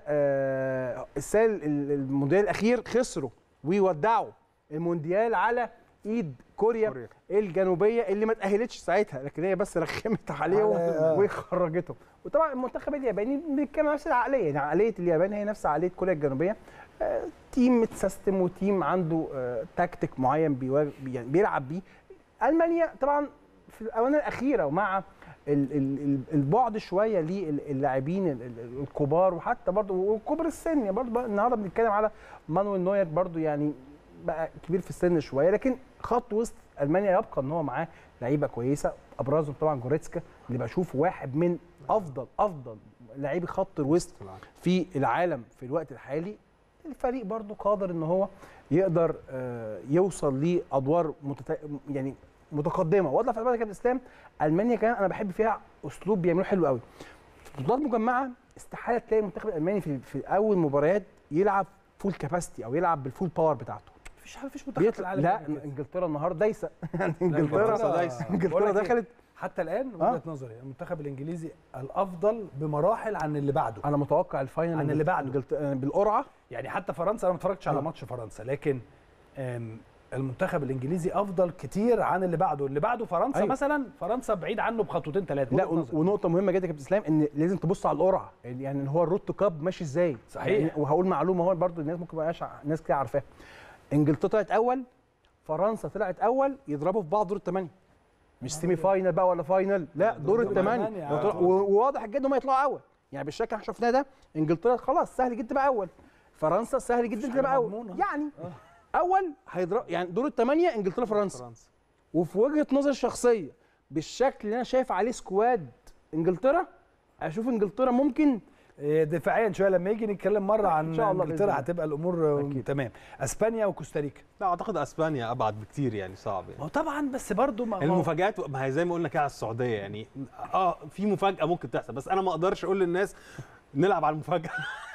آه، السنه ال- المونديال الاخير خسروا وودعوا المونديال على ايد كوريا, كوريا. كوريا. الجنوبيه اللي ما تاهلتش ساعتها لكن هي بس رخمت عليهم على- آه. وخرجتهم وطبعا المنتخب الياباني بيتكلم نفس العقليه يعني عقليه اليابان هي نفس عقليه كوريا الجنوبيه آه، تيم متسيستم وتيم عنده آه، تكتيك معين بيواجه- يعني بيلعب بيه المانيا طبعا في الاونه الاخيره ومع ال- ال- ال- البعد شويه للاعبين ال- ال- الكبار وحتى برضه وكبر السن يعني برضه بقى النهارده بنتكلم على مانويل نوير برضه يعني بقى كبير في السن شويه لكن خط وسط المانيا يبقى ان هو معاه لعيبه كويسه ابرزهم طبعا جوريتسكا اللي بشوفه واحد من افضل افضل لاعبي خط الوسط في العالم في الوقت الحالي الفريق برضو قادر ان هو يقدر آه، يوصل لادوار متت... يعني متقدمه واضح في كابتن الاسلام المانيا كمان انا بحب فيها اسلوب بيعملوه حلو قوي في بطولات مجمعه استحاله تلاقي المنتخب الالماني في, في اول مباريات يلعب فول كاباسيتي او يلعب بالفول باور بتاعته مفيش حاجه مفيش منتخب في بيطلع العالم لا بيعمل كده. انجلترا النهارده دايسه يعني لا، انجلترا إنجلترا- انجلترا بقول لك إيه، دخلت حتى الان آه. وجهه نظري المنتخب الانجليزي الافضل بمراحل عن اللي بعده انا متوقع الفاينل عن اللي بعده. إنجلت- آه، بالقرعه يعني حتى فرنسا انا ما اتفرجتش على آه. ماتش فرنسا لكن آم، المنتخب الانجليزي افضل كتير عن اللي بعده اللي بعده فرنسا أيوة. مثلا فرنسا بعيد عنه بخطوتين ثلاثه لا ون- ونقطه مهمه جدا يا كابتن اسلام ان لازم تبص على القرعه يعني ان هو الروت تو كاب ماشي ازاي صحيح. يعني وهقول معلومه هو برضو الناس ممكن ما يبقاش ع- ناس كتير عارفاها انجلترا طلعت اول فرنسا طلعت اول يضربوا في بعض دور الثمانيه مش سيمي فاينل بقى ولا فاينل لا دور دور الثمانية. الثمانيه آه. وطلع- و- وواضح جدا ان هم يطلعوا اول يعني بالشكل اللي احنا شفناه ده انجلترا خلاص سهل جدا تبقى اول فرنسا سهل جدا حاجة تبقى اول مضمونة. يعني اول هيضرب يعني دور الثمانيه انجلترا فرنسا فرنسا وفي وجهه نظر الشخصيه بالشكل اللي انا شايف عليه سكواد انجلترا اشوف انجلترا ممكن إيه، دفاعيا شويه لما يجي نتكلم مره عن إن شاء الله انجلترا بإذن الله. هتبقى الامور آه، أكيد. تمام اسبانيا وكوستاريكا لا اعتقد اسبانيا ابعد بكتير يعني صعب يعني ما هو طبعا بس برضو ما ما هو- المفاجآت ما هي زي ما قلنا كده على السعوديه يعني اه في مفاجاه ممكن تحصل بس انا ما اقدرش اقول للناس نلعب على المفاجاه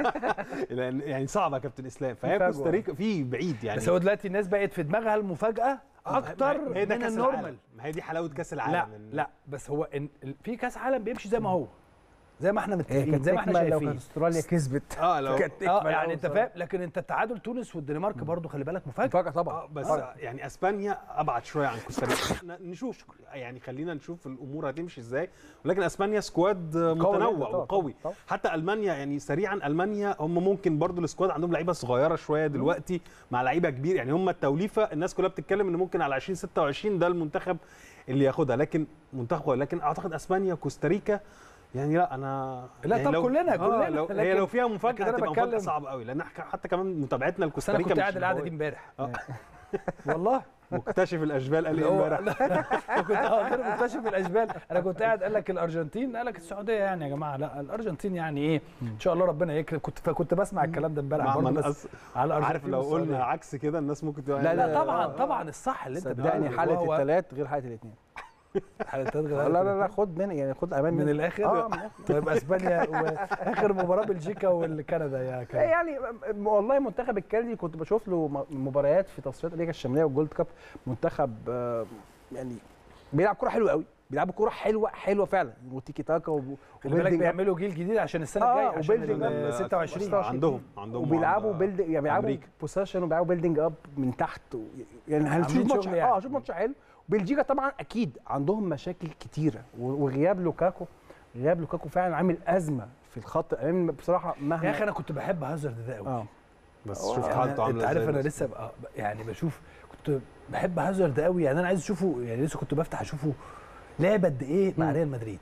لان يعني صعبه يا كابتن اسلام فهي مفاجأة. كوستاريكا في بعيد يعني بس هو دلوقتي الناس بقت في دماغها المفاجاه اكتر ما هي ده من كاس النورمال العالم ما هي دي حلاوه كاس العالم لا إن- لا بس هو إن ال- في كاس عالم بيمشي زي ما هو زي ما احنا هي متفقين كانت زي ما احنا تكمل لو شايفين كانت استراليا كسبت اه لو كانت اه تكمل يعني أوي انت بصراحة. فاهم لكن انت تعادل تونس والدنمارك برضو خلي بالك مفاجاه مفاجاه طبعا اه بس طبعاً. يعني اسبانيا ابعد شويه عن كوستاريكا ن- نشوف يعني خلينا نشوف الامور هتمشي ازاي ولكن اسبانيا سكواد متنوع جداً طبعاً، وقوي طبعاً. حتى المانيا يعني سريعا المانيا هم ممكن برضو السكواد عندهم لعيبه صغيره شويه دلوقتي مع لعيبه كبير يعني هم التوليفه الناس كلها بتتكلم ان ممكن على 2026 ده المنتخب اللي ياخدها لكن منتخب قوي لكن اعتقد اسبانيا كوستاريكا يعني لا انا لا يعني طب كلنا- آه كلنا، لو هي لكن- لو فيها لكن مفاجاه أنا هتبقى مفاجاه بتكلم- صعبه قوي لان إحنا حتى كمان متابعتنا بس انا لكوستاريكا كنت مش قاعد اللي القعده هو دي امبارح آه. والله مكتشف الاشبال قال لي اللي هو- امبارح لا، كنت اه غير مكتشف الاشبال انا كنت قاعد قال لك الارجنتين قال لك السعوديه يعني يا جماعه لا الارجنتين يعني ايه ان شاء الله ربنا يكرم كنت فكنت بسمع الكلام ده امبارح مع برضه من بس أص- على الارجنتين عارف لو قلنا والسعودية. عكس كده الناس ممكن تبقى لا، لا لا، طبعا آه، طبعا الصح اللي انت صدقني بتقوله حاله وهو- الثلاث غير حاله الاثنين حالة لا لا لا خد من يعني خد امان من مني. الاخر اه من الآخر. طيب اسبانيا واخر مباراه بلجيكا والكندا يا إيه كريم يعني م- والله منتخب الكندي كنت بشوف له م- مباريات في تصفيات الليجا الشماليه والجولد كاب منتخب آه، يعني بيلعب كوره حلوه قوي بيلعبوا كوره حلوه حلوه فعلا وتيكي تاكا وب- خلي بالك وبيلدينج أب. بيعملوا جيل جديد عشان السنه آه، الجايه عشان وبيلدينج ال أب. 26 عندهم عندهم وبيلعبوا عند- بيلد يعني بيلعبوا أمريكا. بوسيشن وبيلعبوا بيلدينج اب من تحت و... يعني هنشوف عاملين ماتش شغل يعني. اه شوف ماتش حلو بلجيكا طبعا اكيد عندهم مشاكل كتيره و- وغياب لوكاكو غياب لوكاكو فعلا عامل ازمه في الخط الامامي بصراحه مهما يا اخي انا كنت بحب هازارد ده قوي اه بس يعني شوف حالته انت عامله عارف ازاي انا بس. لسه بقى يعني بشوف كنت بحب هازارد قوي يعني انا عايز اشوفه يعني لسه كنت بفتح اشوفه لعب قد ايه مع مم. ريال مدريد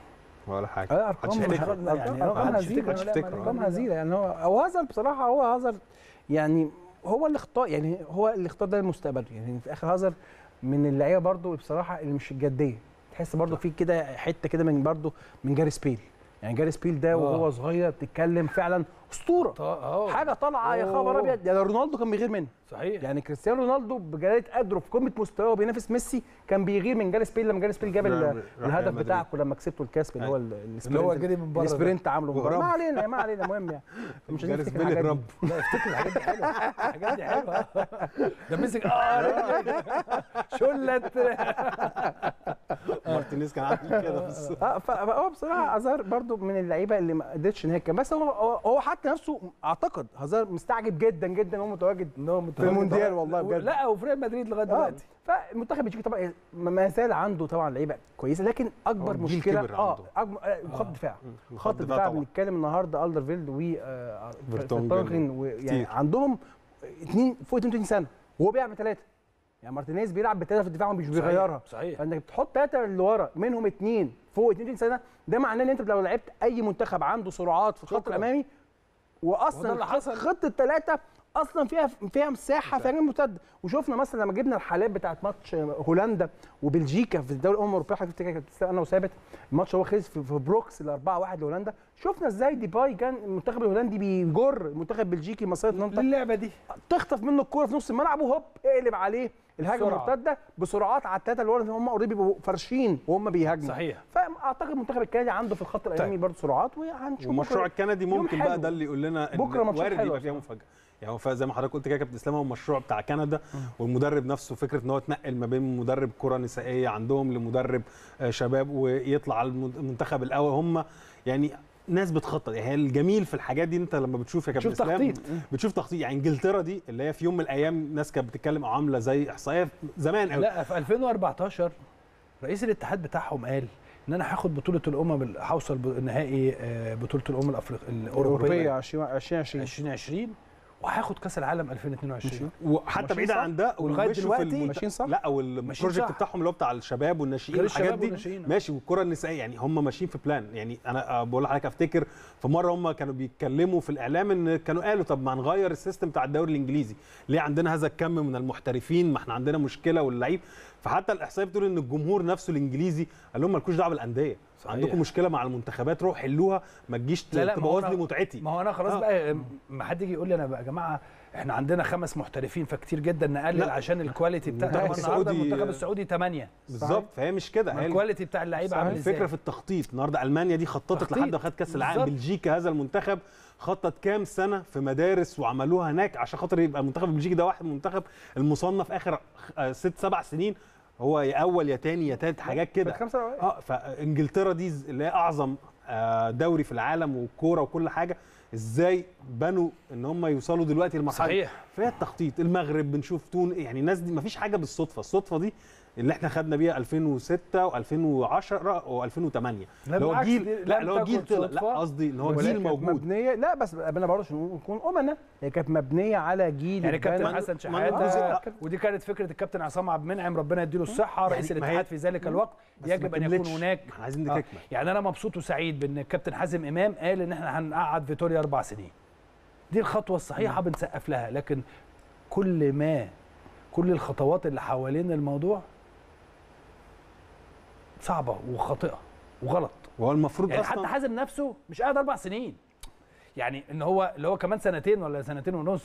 ولا حاجه اه محدش ارقام يفتكر. ارقام يعني ارقام محدش هزيله يفتكر- محدش يفتكر. ارقام هزيله يعني هو هو هازارد بصراحه هو هازارد يعني هو اللي اختار يعني هو اللي اختار ده المستقبل يعني في اخر هازارد من اللعيبه برضو بصراحه اللي مش الجديه تحس برضو في كده حته كده من برضو من جاري سبيل يعني جاري سبيل ده آه. وهو صغير بتتكلم فعلا اسطوره اه حاجه طالعه يا خبر أوه. ابيض يعني رونالدو كان بيغير منه صحيح يعني كريستيانو رونالدو بجلاله قدره في قمه مستواه وبينافس ميسي كان بيغير من جاري سبيل لما جاري سبيل جاب ال- راح ريال الهدف مدريد. بتاعكم لما كسبتوا الكاس اللي هو ال- اللي هو السبرنت جري من بره ده. السبرنت عامله من بره. وهرب. ما علينا ما علينا المهم يعني مش جاريث هنفتكر بيل الحاجات دي. الرب لا افتكر الحاجات دي حلوه الحاجات دي حلوه ده مسك اه رجلي. شلت مارتينيز كان عامل كده في الصورة. اه ف- فهو بصراحه هازار برضو من اللعيبه اللي ما قدرتش ان هي تكمل. بس هو هو هو حتى نفسه اعتقد هازار مستعجب جدا جدا ان هو متواجد ان هو متواجد. المونديال والله بجد. لا وفي ريال مدريد لغايه آه، دلوقتي فالمنتخب بلجيكا طبعا ما ما زال عنده طبعا لعيبه كويسه لكن اكبر هو الجيل مشكله كبر اه عنده. أكبر آه، خط دفاع مم. خط الدفاع الدفاع طبعاً. بنتكلم النهارده الدرفيلد و آه، فيرتونجن فيرتونجن ويعني كتير. عندهم اثنين فوق 32 سنه وهو بيلعب بثلاثه يعني مارتينيز بيلعب بثلاثه في الدفاع مش بيغيرها صحيح فانك بتحط ثلاثه اللي ورا منهم اثنين فوق 32 سنه ده معناه ان انت لو لعبت اي منتخب عنده سرعات في الخط شكراً. الامامي وده واصلا اللي حصل. خط الثلاثه اصلا فيها فيها مساحه في هجمه مرتده وشفنا مثلا لما جبنا الحالات بتاعت ماتش هولندا وبلجيكا في الدوري الامم الاوروبيه حضرتك تفتكر كانت انا وثابت الماتش هو خلص في في بروكس ال 4 1 لهولندا شفنا ازاي ديباي كان المنتخب الهولندي بيجر المنتخب البلجيكي مسيره ان انت للعبه دي تخطف منه الكوره في نص الملعب وهوب اقلب عليه الهجمه بسرعة. المرتده بسرعات على الثلاثه اللي ورا اللي هم اوريدي بيبقوا فرشين وهم بيهاجموا صحيح فاعتقد المنتخب الكندي عنده في الخط الامامي برضه سرعات وهنشوف والمشروع بكرة. الكندي يوم ممكن حلو. بقى ده اللي يقول لنا إن بكرة ماتشات وارد حلوة يبقى فيها مفاجاه يعني هو زي ما حضرتك قلت كده يا كابتن اسلام هو المشروع بتاع كندا والمدرب نفسه فكره ان هو اتنقل ما بين مدرب كره نسائيه عندهم لمدرب آه، شباب ويطلع على المن- المنتخب الاول هم يعني ناس بتخطط يعني هي الجميل في الحاجات دي انت لما بتشوف يا كابتن شوف اسلام تخطيط بتشوف تخطيط يعني انجلترا دي اللي هي في يوم من الايام ناس كانت بتتكلم او عامله زي احصائيه زمان قوي لا في 2014 رئيس الاتحاد بتاعهم قال ان انا هاخد بطوله الامم ال- هوصل ب- نهائي آه، بطوله الامم الافريقيه اوروبيه الاوروبيه 2020 2020 وهاخد كاس العالم 2022 وحتى ماشيين بعيدا صح؟ عن ده ولغاية ومشوا في دلوقتي المنت- ماشيين صح؟ لا ماشيين والبروجكت صح. بتاعهم اللي هو بتاع الشباب والناشئين غير والحاجات الشباب دي والناشئين. ماشي والكره النسائيه يعني هم ماشيين في بلان يعني انا آه، بقول لحضرتك افتكر في مره هم كانوا بيتكلموا في الاعلام ان كانوا قالوا طب ما نغير السيستم بتاع الدوري الانجليزي ليه عندنا هذا الكم من المحترفين ما احنا عندنا مشكله واللعيب فحتى الاحصائيه بتقول ان الجمهور نفسه الانجليزي قال لهم مالكوش دعوه بالانديه صحيح. عندكم مشكله مع المنتخبات روحوا حلوها ما تجيش لا، لا، ما هو تبوظ أنا- لي متعتي ما هو انا خلاص آه. بقى ما حد يجي يقول لي انا بقى يا جماعه احنا عندنا خمس محترفين فكتير جدا نقلل لا. عشان الكواليتي بتاع المنتخب طب النهارده السعودي- المنتخب السعودي 8 بالظبط فهي مش كده هي الكواليتي بتاع اللعيبه عامل ازاي الفكره في التخطيط النهارده المانيا دي خططت تخطيط. لحد ما خد كاس العالم بالظبط. بلجيكا هذا المنتخب خطط كام سنه في مدارس وعملوها هناك عشان خاطر يبقى المنتخب البلجيكي ده واحد من المنتخب المصنف اخر آه، ست سبع سنين هو يا اول يا تاني يا تالت حاجات كده خمسه اه فانجلترا دي ز- اللي هي اعظم آه، دوري في العالم والكوره وكل حاجه ازاي بنوا ان هم يوصلوا دلوقتي للمرحله دي؟ صحيح فهي التخطيط المغرب بنشوف تون يعني الناس دي مفيش حاجه بالصدفه الصدفه دي اللي احنا خدنا بيها 2006 و2010 و2008 لا اللي هو بالعكس جيل دي لا لم اللي هو جيل تكن طلع صدفة. لا قصدي ان هو ولكن جيل كانت موجود مبنيه لا بس انا برضه عشان نكون امنا هي كانت مبنيه على جيل يعني كابتن اتبنى- حسن ما عنده شحاته جزء- ودي كانت فكره الكابتن عصام عبد المنعم ربنا يديله الصحه رئيس يعني ما هي- الاتحاد في ذلك الوقت بس يجب ما ان يكون كملتش. هناك ما احنا عايزين دي آه. تكمل يعني انا مبسوط وسعيد بان الكابتن حازم امام قال ان احنا هنقعد فيتوريا اربع سنين دي الخطوه الصحيحه بنسقف لها لكن كل ما كل الخطوات اللي حوالين الموضوع صعبه وخاطئه وغلط وهو المفروض يعني اصلا حتى حازم نفسه مش قاعد اربع سنين يعني ان هو اللي هو كمان سنتين ولا سنتين ونص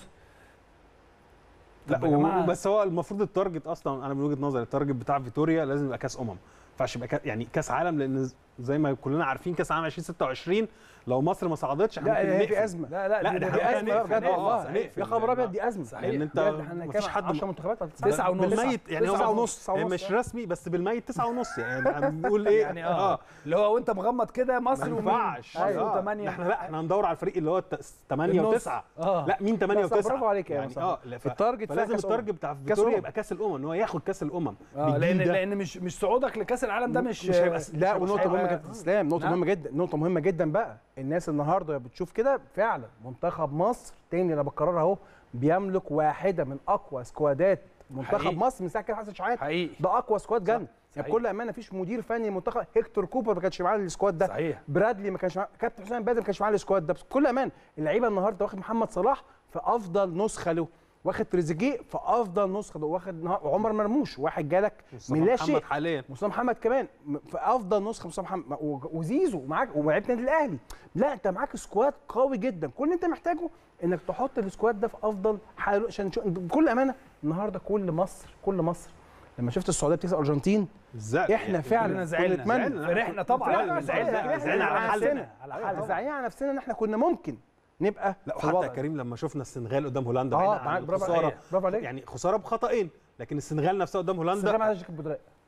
لا طب يا جماعة- بس هو المفروض التارجت اصلا انا من وجهه نظري التارجت بتاع فيتوريا لازم يبقى كاس امم ما ينفعش يبقى كا- يعني كاس عالم لان زي ما كلنا عارفين كاس عالم 2026 لو مصر ما صعدتش احنا لا ممكن هي نقفل. في ازمه لا لا لا، دي, ده دي هنقفل، ازمه ازمه بجد هنقفل، والله هنقفل. يا خبر ابيض دي ازمه صحيح. لان انت بجد احنا مفيش كام حد 10 منتخبات ولا تسعة ونص. بالميت يعني تسعة هو- ونص، تسعة هي ونص. مش رسمي بس بالميت تسعة ونص يعني بنقول ايه يعني اه اللي هو وانت مغمض كده مصر ما ومين؟ ينفعش مصر آه. وثمانية احنا لا احنا هندور على الفريق اللي هو 8 النص. و9 اه لا مين 8 بس و9 برافو عليك يا يعني مصطفى. اه لا، ف- التارجت فيها فلازم كأس التارجت أمم. بتاع كأس فيتوريا أمم. يبقى كاس الامم ان هو ياخد كاس الامم اه لان بالجيل ده. لان مش مش صعودك لكاس العالم ده مش مش هيبقى لا مش ونقطه هيبقى- مهمه جدا اسلام نقطه نعم. مهمه جدا نقطه مهمه جدا بقى الناس النهارده بتشوف كده فعلا منتخب مصر تاني انا بكررها اهو بيملك واحده من اقوى سكوادات منتخب حقيقي. مصر من ساعه كده حسن شحاته حقيقي ده اقوى سكواد جن صحيح. يعني بكل امانه مفيش مدير فني منتخب هيكتور كوبر ما كانش معاه السكواد ده صحيح برادلي ما كانش معاه كابتن حسام بدر ما كانش معاه السكواد ده بكل امان اللعيبه النهارده واخد محمد صلاح في افضل نسخه له واخد تريزيجيه في افضل نسخه له واخد نه- عمر مرموش واحد جالك من لا شيء محمد حاليا مصطفى محمد كمان م- في افضل نسخه مصطفى محمد و- وزيزو معاك ولاعيبه النادي الاهلي لا انت معاك سكواد قوي جدا كل اللي انت محتاجه انك تحط السكواد ده في افضل حاله عشان نشوف- بكل امانه النهارده كل مصر كل مصر لما شفت السعوديه بتكسب الارجنتين ازاي احنا كلنا فعلا زعلنا. كنا نتمنى زعلنا. فرحنا طبعا زعلنا. زعلنا زعلنا على حالنا على حالنا زعلانين على نفسنا ان احنا كنا ممكن نبقى لا في وحتى الوضع يا كريم لما شفنا السنغال قدام هولندا اه بعيداً عن معاك برافو الخساره عليك برافو عليك يعني خساره بخطأين لكن السنغال نفسها قدام السنغال هولندا معاها جيكوب بدراء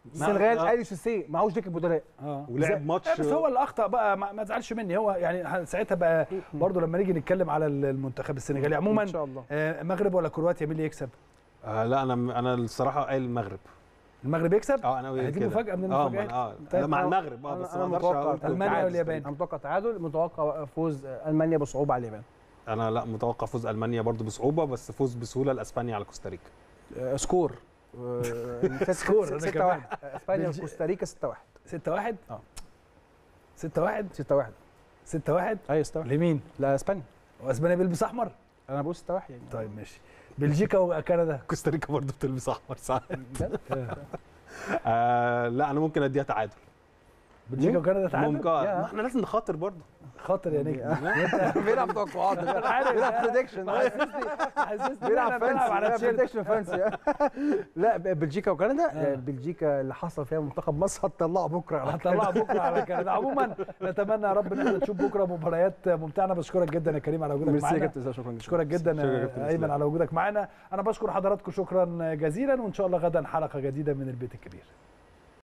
السنغال آه. الي سيسي معهوش دكه بدلاء اه ولعب ماتش لا، بس هو اللي اخطا بقى ما ما تزعلش مني هو يعني ساعتها بقى برضه لما نيجي نتكلم على المنتخب السنغالي عموما ان شاء الله آه، مغرب ولا كرواتيا مين اللي يكسب؟ آه لا انا انا الصراحه قايل المغرب المغرب يكسب؟ اه انا قايل دي كده. مفاجأة من اه المفاجآت. ما- اه طيب، لا، مع أنا- المغرب اه أنا- بس أنا ما اقدرش متوقع اقول ألمانيا تعادل. واليابان. انا متوقع تعادل متوقع فوز المانيا بصعوبه على اليابان انا لا متوقع فوز المانيا برضو بصعوبه بس فوز بسهوله لاسبانيا على كوستاريكا آه، سكور آه، سكور، أنا 6 كمان. 1 اسبانيا بلجي- وكوستاريكا 6 1 6 1 اه 6 1 6 1 6 1 ايوه 6 1 لمين؟ لا اسبانيا واسبانيا بيلبس احمر؟ انا بقول 6 1 يعني طيب ماشي بلجيكا وكندا كوستاريكا برضو بتلبس احمر ساعات بجد؟ آه لا انا ممكن اديها تعادل بلجيكا وكندا ممكن تعادل ما احنا لازم نخاطر برضو خاطر يا نجم بيلعب توقعات انا عارف بيلعب بريدكشن حسسني حسسني بيلعب إن إحنا بنلعب على فانسي تشيرت بريدكشن فانسي لا ب- بلجيكا وكندا آه. آه، بلجيكا اللي حصل فيها منتخب مصر هتطلعه بكره على هطلعها بكره على كندا عموما نتمنى يا رب ان احنا نشوف بكره مباريات ممتعه انا بشكرك جدا يا كريم على وجودك ميرسي يا معانا كابتن شكرا جدا بشكرك جدا شكرا يا يا كابتن ايمن إسلام. على وجودك معانا انا بشكر حضراتكم شكرا جزيلا وان شاء الله غدا حلقه جديده من البيت الكبير